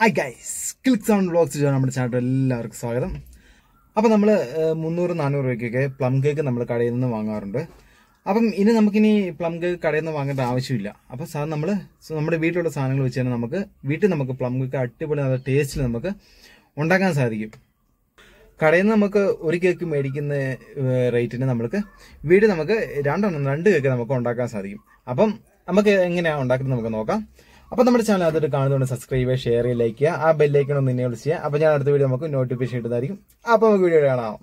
hi guys click sound vlogs ചെയ്യാൻ നമ്മുടെ channel എല്ലാവർക്കും സ്വാഗതം അപ്പോൾ നമ്മൾ മുന്നൂറ് നാനൂറ് രൂപയ്ക്കൊക്കെ പ്ലം കേക്ക് നമ്മൾ കടയിൽ നിന്ന് വാങ്ങാറുണ്ട് അപ്പം ഇനി നമുക്കിനി പ്ലം കേക്ക് കടയിൽ നിന്ന് വാങ്ങേണ്ട ആവശ്യമില്ല അപ്പോൾ സാർ നമ്മൾ നമ്മുടെ വീട്ടിലുള്ള സാധനങ്ങൾ വെച്ച് തന്നെ നമുക്ക് വീട്ടിൽ നമുക്ക് പ്ലം കേക്ക് അടിപൊളി നല്ല ടേസ്റ്റിൽ നമുക്ക് ഉണ്ടാക്കാൻ സാധിക്കും കടയിൽ നിന്ന് നമുക്ക് ഒരു കേക്ക് മേടിക്കുന്ന ഏഹ്, റേറ്റിന് നമുക്ക് വീട് നമുക്ക് രണ്ടെണ്ണം രണ്ട് കേക്ക് നമുക്ക് ഉണ്ടാക്കാൻ സാധിക്കും അപ്പം നമുക്ക് എങ്ങനെയാണ് ഉണ്ടാക്കുന്നത് നമുക്ക് നോക്കാം അപ്പം നമ്മുടെ ചാനൽ അതൊരു കാണുന്നതുകൊണ്ട് സബ്സ്ക്രൈബ് ചെയ്യുക ഷെയർ ചെയ്യുക ലൈക്ക് ചെയ്യുക ആ ബെല്ലൈക്കണം ഒന്ന് എന്നെ വിളിച്ച് ചെയ്യുക അപ്പം ഞാൻ അടുത്ത വീഡിയോ നമുക്ക് നോട്ടിഫിക്കേഷൻ ഇട്ടതായിരിക്കും അപ്പോൾ നമുക്ക് വീഡിയോ കാണാം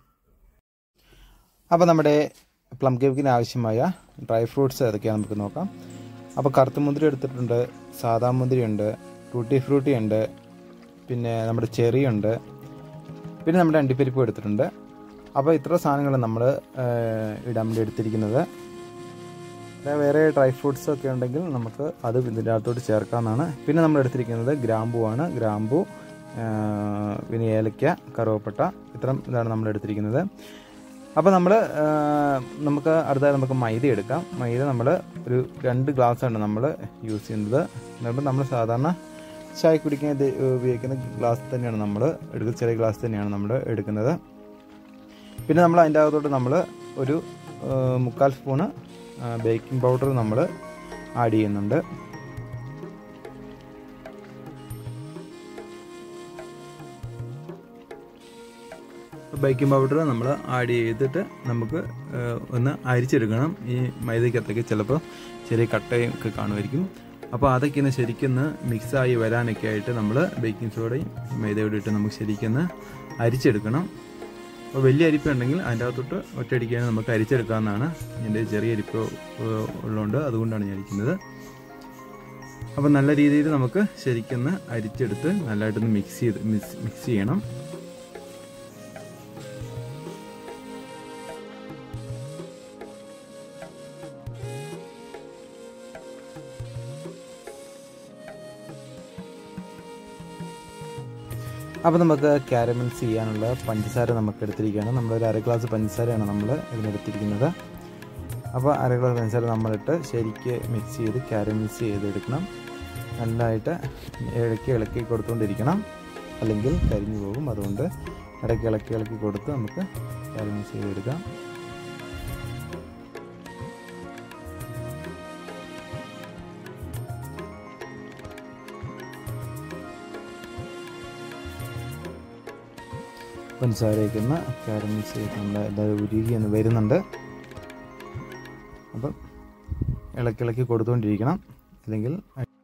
അപ്പോൾ നമ്മുടെ പ്ലം കേക്കിന് ആവശ്യമായ ഡ്രൈ ഫ്രൂട്ട്സ് ഏതൊക്കെയാണ് നമുക്ക് നോക്കാം അപ്പോൾ കറുത്ത മുന്തിരി എടുത്തിട്ടുണ്ട് സാദാ മുന്തിരി ഉണ്ട് ടൂട്ടി ഫ്രൂട്ടി ഉണ്ട് പിന്നെ നമ്മുടെ ചെറി ഉണ്ട് പിന്നെ നമ്മുടെ അണ്ടിപ്പരിപ്പ് എടുത്തിട്ടുണ്ട് അപ്പോൾ ഇത്ര സാധനങ്ങൾ നമ്മൾ ഇടാൻ വേണ്ടി എടുത്തിരിക്കുന്നത് പിന്നെ വേറെ ഡ്രൈ ഫ്രൂട്ട്സ് ഒക്കെ ഉണ്ടെങ്കിൽ നമുക്ക് അത് ഇതിൻ്റെ അകത്തോട്ട് ചേർക്കാവുന്നതാണ് പിന്നെ നമ്മൾ എടുത്തിരിക്കുന്നത് ഗ്രാമ്പൂ ആണ് ഗ്രാമ്പൂ ആ, പിന്നെ ഏലക്ക കറുവപ്പട്ട ഇത്രയും ഇതാണ് നമ്മൾ എടുത്തിരിക്കുന്നത് അപ്പോൾ നമ്മൾ നമുക്ക് അടുത്തതായി നമുക്ക് മൈദ എടുക്കാം മൈദ നമ്മൾ ഒരു രണ്ട് ഗ്ലാസ്സാണ് നമ്മൾ യൂസ് ചെയ്യുന്നത് എന്നിട്ട് നമ്മൾ സാധാരണ ചായ കുടിക്കാൻ ഇത് ഉപയോഗിക്കുന്ന ഗ്ലാസ് തന്നെയാണ് നമ്മൾ എടുക്കുന്ന ചെറിയ ഗ്ലാസ് തന്നെയാണ് നമ്മൾ എടുക്കുന്നത് പിന്നെ നമ്മൾ അതിൻ്റെ അകത്തോട്ട് നമ്മൾ ഒരു ആ, മുക്കാൽ സ്പൂണ് ബേക്കിംഗ് പൗഡർ നമ്മൾ ആഡ് ചെയ്യുന്നുണ്ട് ബേക്കിംഗ് പൗഡർ നമ്മൾ ആഡ് ചെയ്തിട്ട് നമുക്ക് ആ, ഒന്ന് അരിച്ചെടുക്കണം ഈ മൈദയ്ക്കകത്തൊക്കെ ചിലപ്പോൾ ചെറിയ കട്ടയും ഒക്കെ കാണുമായിരിക്കും അപ്പോൾ അതൊക്കെ ഒന്ന് ശരിക്കൊന്ന് മിക്സായി വരാനൊക്കെ ആയിട്ട് നമ്മൾ ബേക്കിംഗ് സോഡയും മൈദയോടെ ഇട്ട് നമുക്ക് ശരിക്കൊന്ന് അരിച്ചെടുക്കണം അപ്പോൾ വലിയ അരിപ്പ ഉണ്ടെങ്കിൽ അതിൻ്റെ അകത്തോട്ട് ഒറ്റയടിക്കാൻ നമുക്ക് അരിച്ചെടുക്കാവുന്നതാണ് എൻ്റെ ചെറിയ അരിപ്പ ഏഹ്, ഉള്ളതുകൊണ്ട് അതുകൊണ്ടാണ് ഞാൻ അരിക്കുന്നത് അപ്പോൾ നല്ല രീതിയിൽ നമുക്ക് ശരിക്കൊന്ന് അരിച്ചെടുത്ത് നല്ലതായിട്ടൊന്ന് മിക്സ് ചെയ്ത് മിക്സ് മിക്സ് ചെയ്യണം അപ്പോൾ നമുക്ക് കാരമൽസ് ചെയ്യാനുള്ള പഞ്ചസാര നമുക്ക് എടുത്തിരിക്കുകയാണ് നമ്മളൊരു അര ഗ്ലാസ് പഞ്ചസാരയാണ് നമ്മൾ ഇതിനെടുത്തിരിക്കുന്നത് അപ്പോൾ അര ഗ്ലാസ് പഞ്ചസാര നമ്മളിട്ട് ശരിക്ക് മിക്സ് ചെയ്ത് കാരമൽസ് ചെയ്തെടുക്കണം നല്ലതായിട്ട് ഇളക്കി ഇളക്കി കൊടുത്തുകൊണ്ടിരിക്കണം അല്ലെങ്കിൽ കരിഞ്ഞു പോകും അതുകൊണ്ട് ഇടയ്ക്ക് ഇളക്കി ഇളക്കി കൊടുത്ത് നമുക്ക് കാരമൽസ് ചെയ്തെടുക്കാം പഞ്ചസാരയ്ക്കുന്ന കാരമൽസ് ചെയ്തിട്ടുണ്ട് അതായത് ഉരുകി എന്ന് വരുന്നുണ്ട് അപ്പം ഇളക്കി ഇളക്കി കൊടുത്തുകൊണ്ടിരിക്കണം അല്ലെങ്കിൽ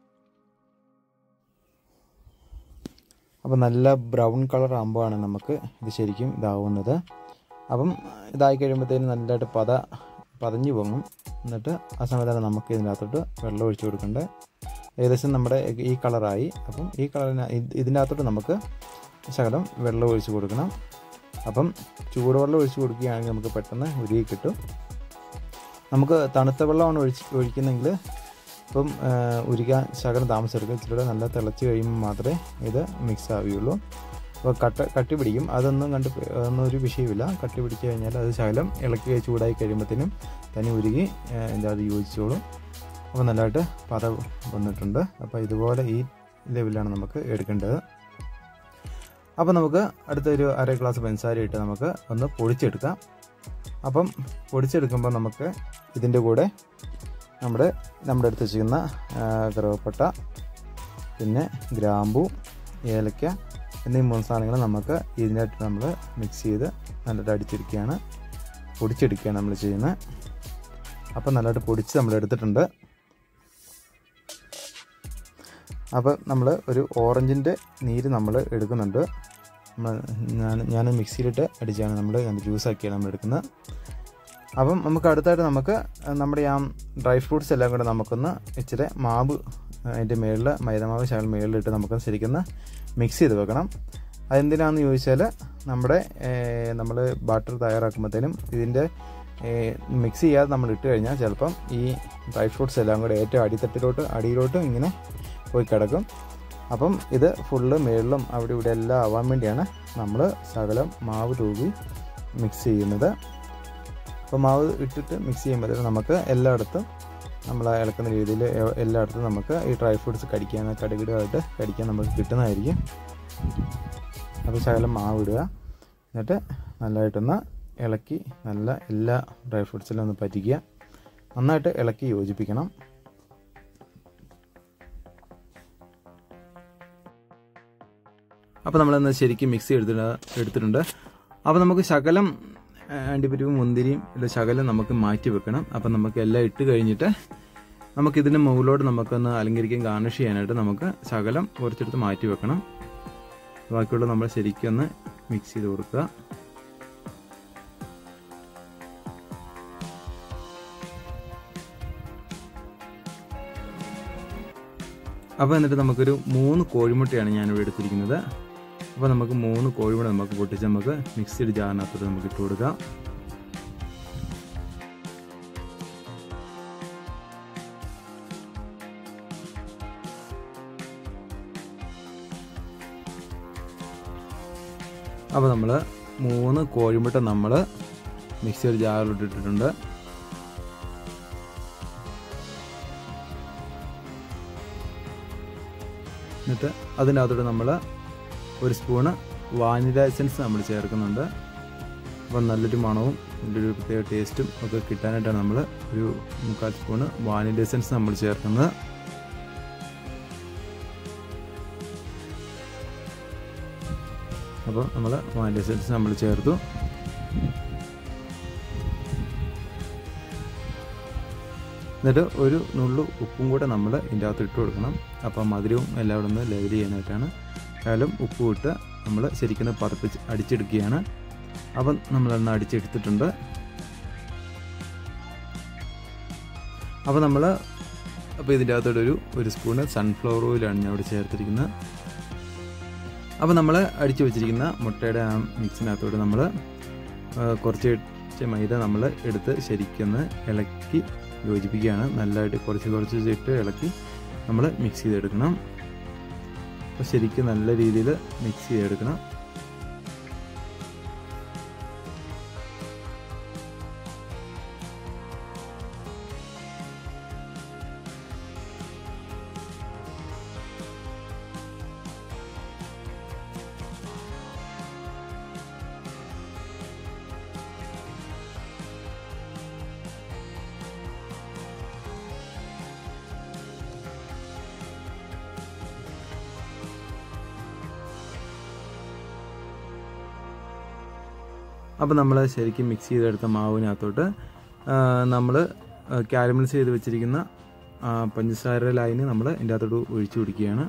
അപ്പം നല്ല ബ്രൗൺ കളർ ആകുമ്പോഴാണ് നമുക്ക് ഇത് ശരിക്കും ഇതാവുന്നത് അപ്പം ഇതായി കഴിയുമ്പോഴത്തേനും നല്ലതായിട്ട് പത പതഞ്ഞു പോകും എന്നിട്ട് ആ സമയത്താണ് നമുക്ക് ഇതിനകത്തോട്ട് വെള്ളം ഒഴിച്ചു കൊടുക്കേണ്ടത് ഏകദേശം നമ്മുടെ ഈ കളറായി അപ്പം ഈ കളറിന് ഇതിൻ്റെ അകത്തോട്ട് നമുക്ക് ശകലം വെള്ളം ഒഴിച്ച് കൊടുക്കണം അപ്പം ചൂടുവെള്ളം ഒഴിച്ച് കൊടുക്കുകയാണെങ്കിൽ നമുക്ക് പെട്ടെന്ന് ഉരുകി കിട്ടും നമുക്ക് തണുത്ത വെള്ളമാണ് ഒഴിച്ച് ഒഴിക്കുന്നെങ്കിൽ ഇപ്പം ആ, ഉരുകാൻ ശകലം താമസമെടുക്കും ഇച്ചിരി നല്ല തിളച്ച് കഴിയുമ്പോൾ മാത്രമേ ഇത് മിക്സ് ആവുകയുള്ളൂ അപ്പോൾ കട്ട കട്ടി പിടിക്കും അതൊന്നും കണ്ട് പേ- അതൊന്നും ഒരു വിഷയമില്ല കട്ടി പിടിച്ച് കഴിഞ്ഞാൽ അത് ശകലം ഇളക്കി ചൂടായി കഴിയുമ്പോഴത്തേനും തന്നെ ഉരുകി ആ, ഇതിൻ്റെ അത് യോജിച്ചോളും അപ്പോൾ നല്ലതായിട്ട് പത വന്നിട്ടുണ്ട് അപ്പോൾ ഇതുപോലെ ഈ ലെവലിലാണ് നമുക്ക് എടുക്കേണ്ടത് അപ്പോൾ നമുക്ക് അടുത്തൊരു അര ഗ്ലാസ് പഞ്ചസാര ഇട്ട് നമുക്ക് ഒന്ന് പൊടിച്ചെടുക്കാം അപ്പം പൊടിച്ചെടുക്കുമ്പോൾ നമുക്ക് ഇതിൻ്റെ കൂടെ നമ്മുടെ നമ്മുടെ അടുത്ത് ചെയ്യുന്ന കറുവപ്പട്ട പിന്നെ ഗ്രാമ്പു ഏലക്ക എന്നീ മൂന്ന് സാധനങ്ങൾ നമുക്ക് ഇതിനായിട്ട് നമ്മൾ മിക്സ് ചെയ്ത് നല്ലതായിട്ട് അടിച്ചെടുക്കുകയാണ് പൊടിച്ചെടുക്കുകയാണ് നമ്മൾ ചെയ്യുന്നത് അപ്പം നല്ലതായിട്ട് പൊടിച്ച് നമ്മൾ എടുത്തിട്ടുണ്ട് അപ്പോൾ നമ്മൾ ഒരു ഓറഞ്ചിൻ്റെ നീര് നമ്മൾ എടുക്കുന്നുണ്ട് നമ്മൾ ഞാൻ ഞാൻ മിക്സിയിലിട്ട് അടിച്ചാണ് നമ്മൾ ജ്യൂസാക്കിയാണ് നമ്മൾ എടുക്കുന്നത് അപ്പം നമുക്ക് അടുത്തായിട്ട് നമുക്ക് നമ്മുടെ ആ ഡ്രൈ ഫ്രൂട്ട്സ് എല്ലാം കൂടെ നമുക്കൊന്ന് ഇച്ചിരി മാവ് അതിൻ്റെ മേളിൽ മൈദമാവ് ശകലം മേളിലിട്ട് നമുക്കൊന്ന് ശരിക്കൊന്ന് മിക്സ് ചെയ്ത് വെക്കണം അതെന്തിനാണെന്ന് ചോദിച്ചാൽ നമ്മുടെ നമ്മൾ ബാറ്റർ തയ്യാറാക്കുമ്പോഴത്തേനും ഇതിൻ്റെ മിക്സ് ചെയ്യാതെ നമ്മൾ ഇട്ട് കഴിഞ്ഞാൽ ചിലപ്പം ഈ ഡ്രൈ ഫ്രൂട്ട്സ് എല്ലാം കൂടെ ഏറ്റവും അടിത്തട്ടിലോട്ട് അടിയിലോട്ടും ഇങ്ങനെ പോയി കിടക്കും അപ്പം ഇത് ഫുള്ള് മേളിലും അവിടെ ഇവിടെ എല്ലാം ആവാൻ വേണ്ടിയാണ് നമ്മൾ ശകലം മാവ് തൂകി മിക്സ് ചെയ്യുന്നത് അപ്പോൾ മാവ് ഇട്ടിട്ട് മിക്സ് ചെയ്യുമ്പോഴത്തേനും നമുക്ക് എല്ലായിടത്തും നമ്മൾ ഇളക്കുന്ന രീതിയിൽ എല്ലായിടത്തും നമുക്ക് ഈ ഡ്രൈ ഫ്രൂട്ട്സ് കടിക്കാൻ കടുകിടുമായിട്ട് കടിക്കാൻ നമുക്ക് കിട്ടുന്നതായിരിക്കും അപ്പോൾ ശകലം മാവ് ഇടുക എന്നിട്ട് നല്ലതായിട്ടൊന്ന് ഇളക്കി നല്ല എല്ലാ ഡ്രൈ ഫ്രൂട്ട്സിലും ഒന്ന് പറ്റിക്കുക നന്നായിട്ട് ഇളക്കി യോജിപ്പിക്കണം അപ്പോൾ നമ്മളെന്ന് ശരിക്കും മിക്സി എടുത്തിട്ട് എടുത്തിട്ടുണ്ട് അപ്പോൾ നമുക്ക് ശകലം അണ്ടിപ്പരിവും മുന്തിരിയും ഇല്ല ശകലം നമുക്ക് മാറ്റി വെക്കണം അപ്പം നമുക്ക് എല്ലാം ഇട്ട് കഴിഞ്ഞിട്ട് നമുക്കിതിൻ്റെ മുകളിലോട്ട് നമുക്കൊന്ന് അലങ്കരിക്കാൻ ഗാർണിഷ് ചെയ്യാനായിട്ട് നമുക്ക് ശകലം കുറച്ചെടുത്ത് മാറ്റി വെക്കണം ബാക്കിയുള്ള നമ്മൾ ശരിക്കും ഒന്ന് മിക്സ് ചെയ്ത് കൊടുക്കുക അപ്പോൾ എന്നിട്ട് നമുക്കൊരു മൂന്ന് കോഴിമുട്ടയാണ് ഞാനിവിടെ എടുത്തിരിക്കുന്നത് അപ്പോൾ നമുക്ക് മൂന്ന് കോഴിമുട്ട നമുക്ക് പൊട്ടിച്ച് നമുക്ക് മിക്സിഡ് ജാറിനകത്തോട്ട് നമുക്ക് ഇട്ട് കൊടുക്കാം അപ്പോൾ നമ്മൾ മൂന്ന് കോഴിമുട്ട നമ്മൾ മിക്സിയുടെ ജാറിലോട്ട് ഇട്ടിട്ടുണ്ട് എന്നിട്ട് അതിനകത്തോട്ട് നമ്മൾ ഒരു സ്പൂണ് വാനില എസൻസ് നമ്മൾ ചേർക്കുന്നുണ്ട് അപ്പം നല്ലൊരു മണവും നല്ലൊരു പ്രത്യേക ടേസ്റ്റും ഒക്കെ കിട്ടാനായിട്ടാണ് നമ്മൾ ഒരു മുക്കാൽ സ്പൂണ് വാനില എസൻസ് നമ്മൾ ചേർക്കുന്നത് അപ്പോൾ നമ്മൾ വാനില എസൻസ് നമ്മൾ ചേർത്തു എന്നിട്ട് ഒരു നുള്ളു ഉപ്പും കൂടെ നമ്മൾ ഇതിൻ്റെ അകത്ത് ഇട്ട് കൊടുക്കണം അപ്പം മധുരവും എല്ലാം കൂടെ ഒന്ന് ലെവൽ ചെയ്യാനായിട്ടാണ് ശകലം ഉപ്പും ഇട്ട് നമ്മൾ ശരിക്കും പതപ്പിച്ച് അടിച്ചെടുക്കുകയാണ് അപ്പം നമ്മളൊന്ന് അടിച്ചെടുത്തിട്ടുണ്ട് അപ്പോൾ നമ്മൾ അപ്പോൾ ഇതിൻ്റെ അകത്തോട്ട് ഒരു ഒരു സ്പൂണ് സൺഫ്ലവർ ഓയിലാണ് ഞാൻ ഇവിടെ ചേർത്തിരിക്കുന്നത് അപ്പോൾ നമ്മൾ അടിച്ചു വെച്ചിരിക്കുന്ന മുട്ടയുടെ ആ മിക്സിനകത്തോട്ട് നമ്മൾ കുറച്ച് മൈദ നമ്മൾ എടുത്ത് ശരിക്കൊന്ന് ഇളക്കി യോജിപ്പിക്കുകയാണ് നല്ലതായിട്ട് കുറച്ച് കുറച്ച് ഇട്ട് ഇളക്കി നമ്മൾ മിക്സ് ചെയ്തെടുക്കണം അപ്പോൾ ശരിക്കും നല്ല രീതിയിൽ മിക്സ് ചെയ്തെടുക്കണം അപ്പോൾ നമ്മൾ ശരിക്കും മിക്സ് ചെയ്തെടുത്ത മാവിനകത്തോട്ട് നമ്മൾ കാരമൽസ് ചെയ്ത് വെച്ചിരിക്കുന്ന പഞ്ചസാര ലൈന് നമ്മൾ ഇതിൻ്റെ അകത്തോട്ട് ഒഴിച്ചു പിടിക്കുകയാണ്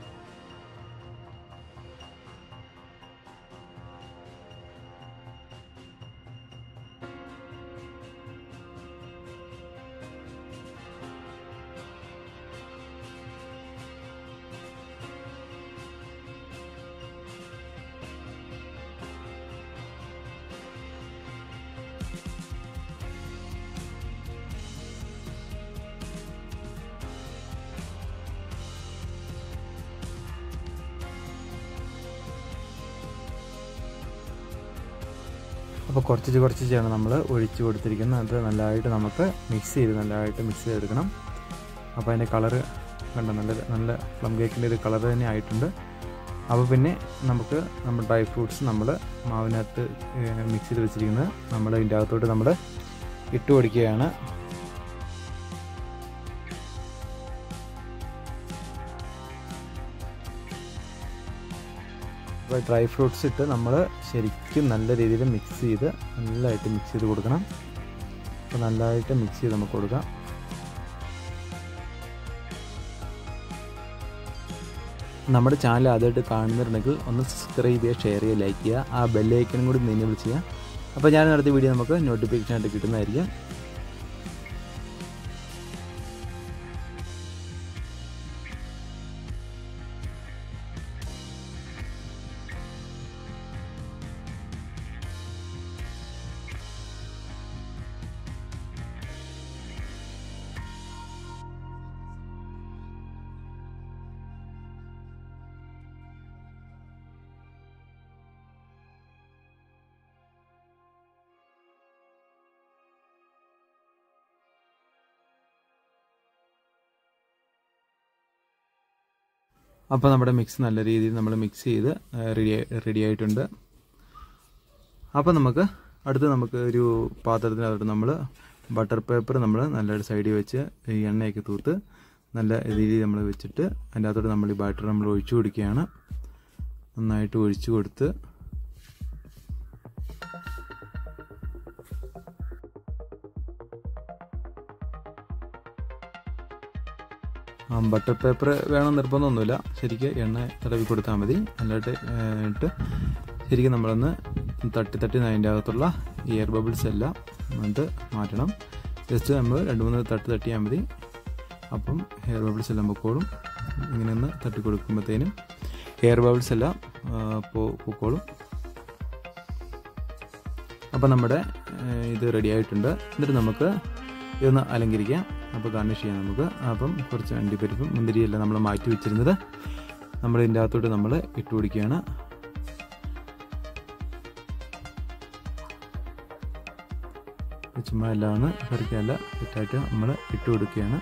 അപ്പോൾ കുറച്ച് കുറച്ചാണ് നമ്മൾ ഒഴിച്ച് കൊടുത്തിരിക്കുന്നത് അത് നല്ലതായിട്ട് നമുക്ക് മിക്സ് ചെയ്ത് നല്ലതായിട്ട് മിക്സ് ചെയ്തെടുക്കണം അപ്പോൾ അതിൻ്റെ കളറ് കണ്ട നല്ല നല്ല പ്ലം കേക്കിൻ്റെ ഒരു കളർ തന്നെ ആയിട്ടുണ്ട് അപ്പോൾ പിന്നെ നമുക്ക് നമ്മുടെ ഡ്രൈ ഫ്രൂട്ട്സ് നമ്മൾ മാവിനകത്ത് മിക്സ് ചെയ്ത് വെച്ചിരിക്കുന്നത് നമ്മൾ ഇതിൻ്റെ അകത്തോട്ട് നമ്മൾ ഇട്ട് കൊടുക്കുകയാണ് അപ്പോൾ ഡ്രൈ ഫ്രൂട്ട്സ് ഇട്ട് നമ്മൾ ശരിക്കും നല്ല രീതിയിൽ മിക്സ് ചെയ്ത് നല്ലതായിട്ട് മിക്സ് ചെയ്ത് കൊടുക്കണം അപ്പോൾ നല്ലതായിട്ട് മിക്സ് ചെയ്ത് നമുക്ക് കൊടുക്കാം നമ്മുടെ ചാനൽ ആദ്യമായിട്ട് കാണുന്നുണ്ടെങ്കിൽ ഒന്ന് സബ്സ്ക്രൈബ് ചെയ്യുക ഷെയർ ചെയ്യുക ലൈക്ക് ചെയ്യുക ആ ബെല്ലൈക്കനും കൂടി എനേബിൾ ചെയ്യുക അപ്പോൾ ഞാൻ നടത്തിയ വീഡിയോ നമുക്ക് നോട്ടിഫിക്കേഷൻ ആയിട്ട് കിട്ടുന്നതായിരിക്കും അപ്പോൾ നമ്മുടെ മിക്സ് നല്ല രീതിയിൽ നമ്മൾ മിക്സ് ചെയ്ത് റെഡി റെഡി ആയിട്ടുണ്ട് അപ്പോൾ നമുക്ക് അടുത്ത് നമുക്ക് ഒരു പാത്രത്തിനകത്ത് നമ്മൾ ബട്ടർ പേപ്പർ നമ്മൾ നല്ലൊരു സൈഡിൽ വെച്ച് ഈ എണ്ണയൊക്കെ തൂത്ത് നല്ല രീതിയിൽ നമ്മൾ വെച്ചിട്ട് അതിൻ്റെ അകത്തോട്ട് നമ്മൾ ഈ ബാറ്റർ നമ്മൾ ഒഴിച്ചു കൊടുക്കുകയാണ് നന്നായിട്ട് ഒഴിച്ചു കൊടുത്ത് ബട്ടർ പേപ്പർ വേണം നിർബന്ധമൊന്നുമില്ല ശരിക്കും എണ്ണ തടവി കൊടുത്താൽ മതി നല്ലതായിട്ട് ഇട്ട് ശരിക്കും നമ്മളൊന്ന് തട്ടി തട്ടി അതിൻ്റെ അകത്തുള്ള എയർ ബബിൾസ് എല്ലാം എന്നിട്ട് മാറ്റണം ജസ്റ്റ് നമ്മൾ രണ്ട് മൂന്ന് തട്ട് തട്ടിയാൽ മതി അപ്പം എയർ ബബിൾസ് എല്ലാം പൊക്കോളും ഇങ്ങനെ ഒന്ന് തട്ടി കൊടുക്കുമ്പോഴത്തേനും എയർ ബബിൾസ് എല്ലാം പൊക്കോളും അപ്പം നമ്മുടെ ഇത് റെഡി ആയിട്ടുണ്ട് എന്നിട്ട് നമുക്ക് ഇതൊന്ന് അലങ്കരിക്കാം അപ്പോൾ ഗാർണിഷ് ചെയ്യാം നമുക്ക് അപ്പം കുറച്ച് അണ്ടിപ്പരിപ്പും മുന്തിരിയെല്ലാം നമ്മൾ മാറ്റി വെച്ചിരുന്നത് നമ്മൾ ഇതിൻ്റെ അകത്തോട്ട് നമ്മൾ ഇട്ട് കൊടുക്കുകയാണ് ചുമ്മാ എല്ലാം ഒന്ന് കറിക്കല്ല സെറ്റായിട്ട് നമ്മൾ ഇട്ട് കൊടുക്കുകയാണ്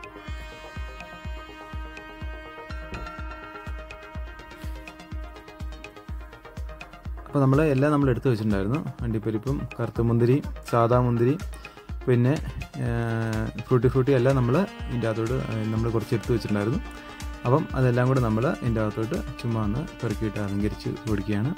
അപ്പോൾ നമ്മൾ എല്ലാം നമ്മൾ എടുത്തു വെച്ചിട്ടുണ്ടായിരുന്നു അണ്ടിപ്പരിപ്പും കറുത്ത മുന്തിരി സാദാ മുന്തിരി പിന്നെ ഫ്രൂട്ടി ഫ്രൂട്ടി എല്ലാം നമ്മൾ ഇതിൻ്റെ അകത്തോട്ട് നമ്മൾ കുറച്ച് എടുത്ത് വെച്ചിട്ടുണ്ടായിരുന്നു അപ്പം അതെല്ലാം കൂടെ നമ്മൾ ഇതിൻ്റെ അകത്തോട്ട് ചുമ്മാ ഒന്ന് പെറുക്കിയിട്ട് അലങ്കരിച്ച് കൊടുക്കുകയാണ്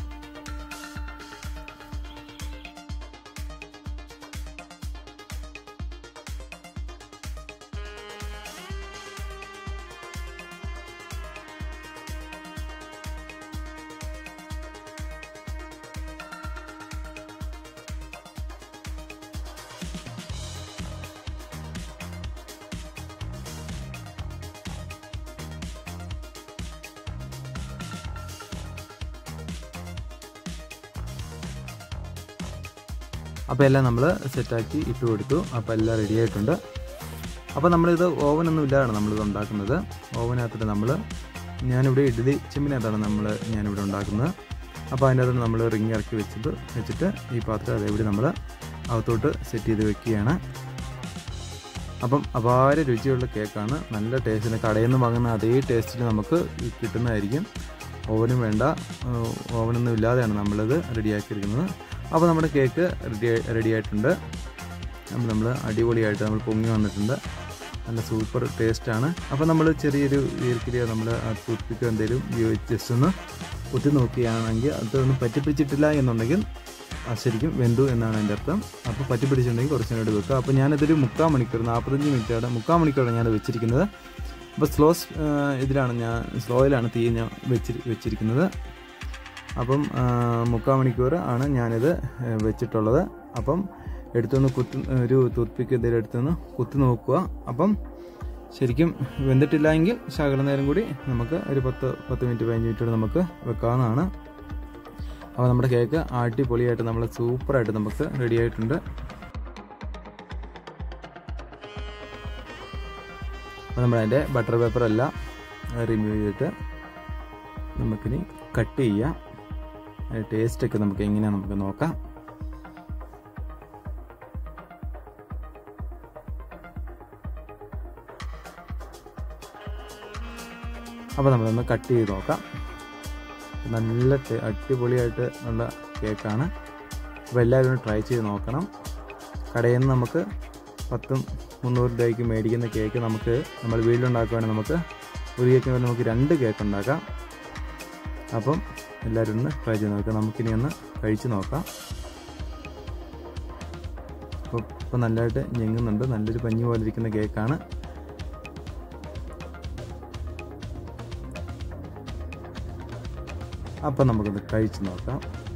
അപ്പോൾ എല്ലാം നമ്മൾ സെറ്റാക്കി ഇട്ട് കൊടുത്തു അപ്പോൾ എല്ലാം റെഡി ആയിട്ടുണ്ട് അപ്പോൾ നമ്മളിത് ഓവനൊന്നും ഇല്ലാതാണ് നമ്മളിത് ഉണ്ടാക്കുന്നത് ഓവനകത്തിട്ട് നമ്മൾ ഞാനിവിടെ ഇഡ്ഡലി ചെമ്പിനകത്താണ് നമ്മൾ ഞാനിവിടെ ഉണ്ടാക്കുന്നത് അപ്പോൾ അതിൻ്റെ അകത്ത് നമ്മൾ റിങ് ഇറക്കി വെച്ചത് വെച്ചിട്ട് ഈ പാത്രം അതേപടി നമ്മൾ അകത്തോട്ട് സെറ്റ് ചെയ്ത് വെക്കുകയാണ് അപ്പം അപാര രുചിയുള്ള കേക്കാണ് നല്ല ടേസ്റ്റിന് കടയിൽ നിന്ന് വാങ്ങുന്ന അതേ ടേസ്റ്റിൽ നമുക്ക് കിട്ടുന്നതായിരിക്കും ഓവനും വേണ്ട ഓവനൊന്നും ഇല്ലാതെയാണ് നമ്മളിത് റെഡിയാക്കിയിരിക്കുന്നത് അപ്പോൾ നമ്മുടെ കേക്ക് റെഡി റെഡി ആയിട്ടുണ്ട് അപ്പോൾ നമ്മൾ അടിപൊളിയായിട്ട് നമ്മൾ പൊങ്ങി വന്നിട്ടുണ്ട് നല്ല സൂപ്പർ ടേസ്റ്റാണ് അപ്പോൾ നമ്മൾ ചെറിയൊരു ഈർക്കിലിയോ നമ്മൾ ടൂത്ത് പിക്കോ എന്തെങ്കിലും ഉപയോഗിച്ച് ജസ്റ്റ് ഒന്ന് കുത്തി നോക്കുകയാണെങ്കിൽ അതൊന്നും പറ്റിപ്പിടിച്ചിട്ടില്ല എന്നുണ്ടെങ്കിൽ അത് ശരിക്കും വെന്തു എന്നാണ് എൻ്റെ അർത്ഥം അപ്പോൾ പറ്റിപ്പിടിച്ചിട്ടുണ്ടെങ്കിൽ കുറച്ച് നേരം വെക്കുക അപ്പോൾ ഞാനിതൊരു മുക്കാൽ മണിക്കൂർ നാൽപ്പത്തഞ്ച് മിനിറ്റോടെ മുക്കാൽ മണിക്കൂറാണ് ഞാൻ വെച്ചിരിക്കുന്നത് അപ്പോൾ സ്ലോ ഇതിലാണ് ഞാൻ സ്ലോയിലാണ് തീ ഞാൻ വെച്ചി വെച്ചിരിക്കുന്നത് അപ്പം മുക്കാൽ മണിക്കൂർ ആണ് ഞാനിത് വെച്ചിട്ടുള്ളത് അപ്പം എടുത്തൊന്ന് കുത്തി ഒരു ടൂത്ത് പിക്ക് എന്തെങ്കിലും എടുത്തൊന്ന് കുത്തി നോക്കുക അപ്പം ശരിക്കും വെന്തിട്ടില്ല എങ്കിൽ ശകല നേരം കൂടി നമുക്ക് ഒരു പത്ത് പത്ത് മിനിറ്റ് പതിനഞ്ച് മിനിറ്റ് നമുക്ക് വെക്കാവുന്നതാണ് അപ്പോൾ നമ്മുടെ കേക്ക് അടിപൊളിയായിട്ട് നമ്മൾ സൂപ്പറായിട്ട് നമുക്ക് റെഡി ആയിട്ടുണ്ട് അപ്പോൾ നമ്മളതിൻ്റെ ബട്ടർ പേപ്പർ എല്ലാം റിമൂവ് ചെയ്തിട്ട് നമുക്കിനി കട്ട് ചെയ്യാം ടേസ്റ്റൊക്കെ നമുക്ക് എങ്ങനെയാണ് നമുക്ക് നോക്കാം അപ്പോൾ നമ്മളൊന്ന് കട്ട് ചെയ്ത് നോക്കാം നല്ല അടിപൊളിയായിട്ട് ഉള്ള കേക്കാണ് അപ്പോൾ എല്ലാവരും ഒന്ന് ട്രൈ ചെയ്ത് നോക്കണം കടയിൽ നിന്ന് നമുക്ക് പത്തും മുന്നൂറ് രൂപയ്ക്ക് മേടിക്കുന്ന കേക്ക് നമുക്ക് നമ്മൾ വീട്ടിലുണ്ടാക്കുകയാണെങ്കിൽ നമുക്ക് ഒരു കേക്കിന് വേണ്ടി നമുക്ക് രണ്ട് കേക്ക് ഉണ്ടാക്കാം അപ്പം എല്ലാവരും ഒന്ന് ട്രൈ ചെയ്ത് നോക്കാം നമുക്കിനി ഒന്ന് കഴിച്ച് നോക്കാം അപ്പോൾ ഇപ്പോൾ നല്ലതായിട്ട് ഞെങ്ങുന്നുണ്ട് നല്ലൊരു പഞ്ഞി പോലെ ഇരിക്കുന്ന കേക്കാണ് അപ്പം നമുക്കൊന്ന് കഴിച്ച് നോക്കാം